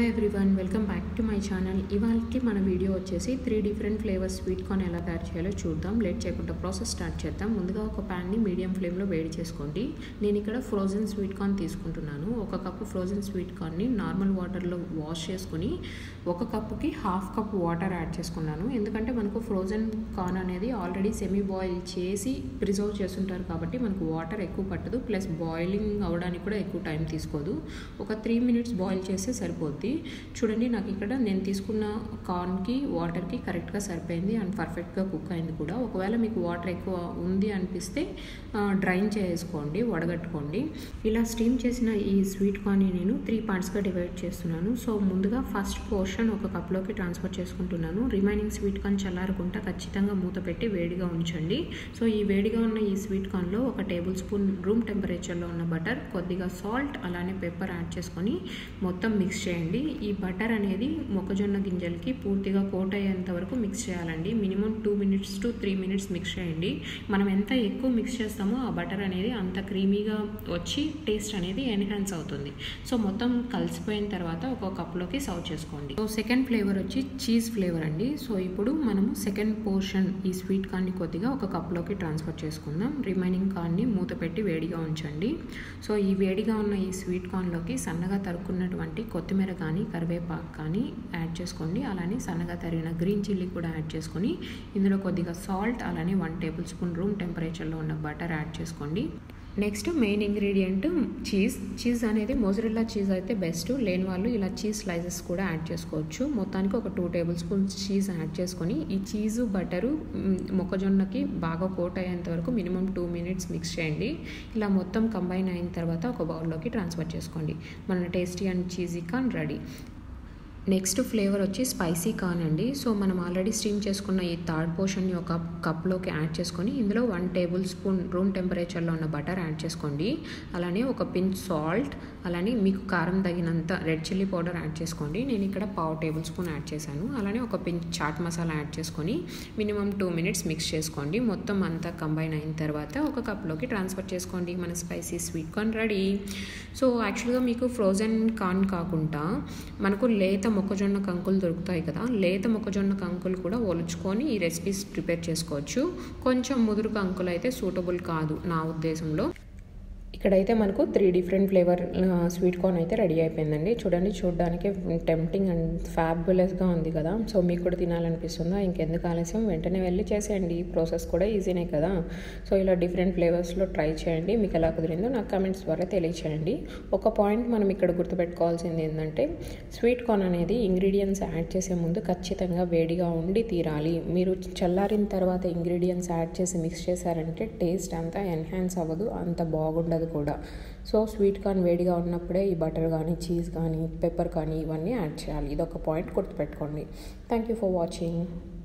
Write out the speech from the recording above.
everyone welcome back to my channel ఇవాళకి మన video వచ్చేసి three different flavours sweet corn ఎలా తయారు చేయాలో చూద్దాం లేట్ చేయకుండా ప్రాసెస్ స్టార్ట్ చేద్దాం ముందుగా ఒక ప్యాన్ని మీడియం ఫ్లేమ్లో వేడి చేసుకోండి నేను ఇక్కడ ఫ్రోజన్ స్వీట్ కార్న్ తీసుకుంటున్నాను ఒక కప్పు ఫ్రోజన్ స్వీట్ కార్న్ని నార్మల్ వాటర్లో వాష్ చేసుకుని ఒక కప్పుకి హాఫ్ కప్ వాటర్ యాడ్ చేసుకున్నాను ఎందుకంటే మనకు ఫ్రోజన్ కార్న్ అనేది ఆల్రెడీ సెమీ బాయిల్ చేసి ప్రిజర్వ్ చేస్తుంటారు కాబట్టి మనకు వాటర్ ఎక్కువ పట్టదు ప్లస్ బాయిలింగ్ అవ్వడానికి కూడా ఎక్కువ టైం తీసుకోదు ఒక త్రీ మినిట్స్ బాయిల్ చేస్తే సరిపోద్ది చూడండి నాకు ఇక్కడ నేను తీసుకున్న కార్న్కి వాటర్కి కరెక్ట్గా సరిపోయింది అండ్ పర్ఫెక్ట్గా కుక్ అయింది కూడా ఒకవేళ మీకు వాటర్ ఎక్కువ ఉంది అనిపిస్తే డ్రైన్ చేసుకోండి వడగట్టుకోండి ఇలా స్టీమ్ చేసిన ఈ స్వీట్ కార్న్ని నేను త్రీ పార్ట్స్గా డివైడ్ చేస్తున్నాను సో ముందుగా ఫస్ట్ పోర్షన్ ఒక కప్లోకి ట్రాన్స్ఫర్ చేసుకుంటున్నాను రిమైనింగ్ స్వీట్ కార్న్ చల్లారకుండా ఖచ్చితంగా మూత పెట్టి వేడిగా ఉంచండి సో ఈ వేడిగా ఉన్న ఈ స్వీట్ కార్న్లో ఒక టేబుల్ స్పూన్ రూమ్ టెంపరేచర్లో ఉన్న బటర్ కొద్దిగా సాల్ట్ అలానే పెప్పర్ యాడ్ చేసుకొని మొత్తం మిక్స్ చేయండి ఈ బటర్ అనేది మొక్కజొన్న గింజలకి పూర్తిగా కోట్ అయ్యేంత వరకు మిక్స్ చేయాలండి minimum two minutes to three minutes mix చేయండి మనం ఎంత ఎక్కువ మిక్స్ చేస్తామో ఆ బటర్ అనేది అంత క్రీమీగా వచ్చి టేస్ట్ అనేది ఎన్హాన్స్ అవుతుంది సో మొత్తం కలిసిపోయిన తర్వాత ఒక కప్లోకి సర్వ్ చేసుకోండి సో సెకండ్ ఫ్లేవర్ వచ్చి చీజ్ ఫ్లేవర్ అండి సో ఇప్పుడు మనము సెకండ్ పోర్షన్ ఈ స్వీట్ కార్న్ని కొద్దిగా ఒక కప్లోకి ట్రాన్స్ఫర్ చేసుకుందాం రిమైనింగ్ కార్న్ని మూత పెట్టి వేడిగా ఉంచండి సో ఈ వేడిగా ఉన్న ఈ స్వీట్ కార్న్లోకి సన్నగా తరుక్కున్నటువంటి కొత్తిమీర కానీ కరివేపాకు కానీ యాడ్ చేసుకోండి అలానే సన్నగా తరిగిన గ్రీన్ చిల్లీ కూడా యాడ్ చేసుకొని ఇందులో కొద్దిగా సాల్ట్ అలానే వన్ టేబుల్ స్పూన్ రూమ్ టెంపరేచర్లో ఉన్న బటర్ యాడ్ చేసుకోండి next main ingredient cheese cheese అనేది మోజరిల్లా చీజ్ అయితే బెస్ట్ లేని వాళ్ళు ఇలా చీజ్ స్లైసెస్ కూడా యాడ్ చేసుకోవచ్చు మొత్తానికి ఒక two tablespoons cheese add చేసుకొని ఈ చీజు బటరు మొక్కజొన్నకి బాగా కోట్ అయ్యేంత వరకు మినిమం టూ మినిట్స్ మిక్స్ చేయండి ఇలా మొత్తం కంబైన్ అయిన తర్వాత ఒక బౌల్లోకి ట్రాన్స్ఫర్ చేసుకోండి మన tasty and cheesy corn ready next flavour వచ్చి స్పైసీ కార్న్ అండి సో మనం ఆల్రెడీ స్టీమ్ చేసుకున్న ఈ థర్డ్ పోర్షన్ని ఒక కప్లోకి యాడ్ చేసుకొని ఇందులో వన్ టేబుల్ స్పూన్ రూమ్ టెంపరేచర్లో ఉన్న బటర్ యాడ్ చేసుకోండి అలానే ఒక పించ్ సాల్ట్ అలానే మీకు కారం తగినంత రెడ్ చిల్లీ పౌడర్ యాడ్ చేసుకోండి నేను ఇక్కడ పావు టేబుల్ స్పూన్ యాడ్ చేశాను అలానే ఒక పించ్ చాట్ మసాలా యాడ్ చేసుకొని మినిమం టూ మినిట్స్ మిక్స్ చేసుకోండి మొత్తం అంతా కంబైన్ అయిన తర్వాత ఒక కప్లోకి ట్రాన్స్ఫర్ చేసుకోండి మన spicy sweet corn ready so యాక్చువల్గా మీకు ఫ్రోజన్ కార్న్ కాకుండా మనకు లేత మొక్కజొన్న కంకులు దొరుకుతాయి కదా లేత మొక్కజొన్న కంకులు కూడా ఒలుచుకొని ఈ రెసిపీస్ ప్రిపేర్ చేసుకోవచ్చు కొంచెం ముదురు కంకులు అయితే సూటబుల్ కాదు నా ఉద్దేశంలో ఇక్కడైతే మనకు three different flavour sweet corn అయితే రెడీ అయిపోయిందండి చూడండి చూడడానికి టెంప్టింగ్ అండ్ ఫ్యాబులస్గా ఉంది కదా సో మీకు కూడా తినాలనిపిస్తుందా ఇంకెందుకు ఆలస్యం వెంటనే వెళ్ళి చేసేయండి ప్రాసెస్ కూడా ఈజీనే కదా సో ఇలా డిఫరెంట్ ఫ్లేవర్స్లో ట్రై చేయండి మీకు ఎలా కుదిరిందో నాకు కమెంట్స్ ద్వారా తెలియచేయండి ఒక పాయింట్ మనం ఇక్కడ గుర్తుపెట్టుకోవాల్సింది ఏంటంటే స్వీట్ కార్న్ అనేది ఇంగ్రీడియంట్స్ యాడ్ చేసే ముందు ఖచ్చితంగా వేడిగా ఉండి తీరాలి మీరు చల్లారిన తర్వాత ఇంగ్రీడియంట్స్ యాడ్ చేసి మిక్స్ చేశారంటే టేస్ట్ అంతా ఎన్హాన్స్ అవ్వదు అంత బాగుండదు కూడా సో స్వీట్ కార్న్ వేడిగా ఉన్నప్పుడే ఈ బటర్ కానీ చీజ్ కానీ పెప్పర్ కానీ ఇవన్నీ యాడ్ చేయాలి ఇది ఒక పాయింట్ గుర్తుపెట్టుకోండి థ్యాంక్ యూ ఫర్ వాచింగ్